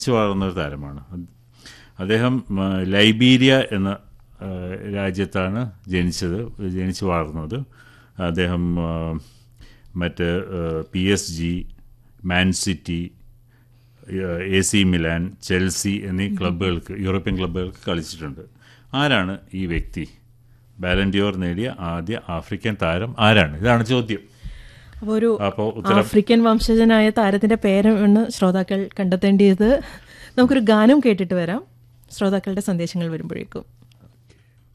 ജനിച്ചു വളർന്ന ഒരു താരമാണ് അദ്ദേഹം ആ, ലൈബീരിയ എന്ന ആ, രാജ്യത്താണ് ജനിച്ചത് ജനിച്ചു വളർന്നത് അദ്ദേഹം ആ, മറ്റ് P S G Man City A C Milan Chelsea എന്നീ ക്ലബ്ബുകൾക്ക് യൂറോപ്യൻ ക്ലബ്ബുകൾക്ക് കളിച്ചിട്ടുണ്ട് ആരാണ് ഈ വ്യക്തി ബാലൻഡിയോർ നേടിയ ആദ്യ ആഫ്രിക്കൻ താരം ആരാണ് ഇതാണ് ചോദ്യം അപ്പോൾ ഒരു അപ്പോൾ ഉത്തരം ആഫ്രിക്കൻ വംശജനായ താരത്തിന്റെ പേരാണ് ശ്രോതാക്കൾ കണ്ടെത്തേണ്ടത് നമുക്കൊരു ഗാനം കേട്ടിട്ട് വരാം ശ്രോതാക്കളുടെ സന്ദേശങ്ങൾ വരുമ്പോഴേക്കും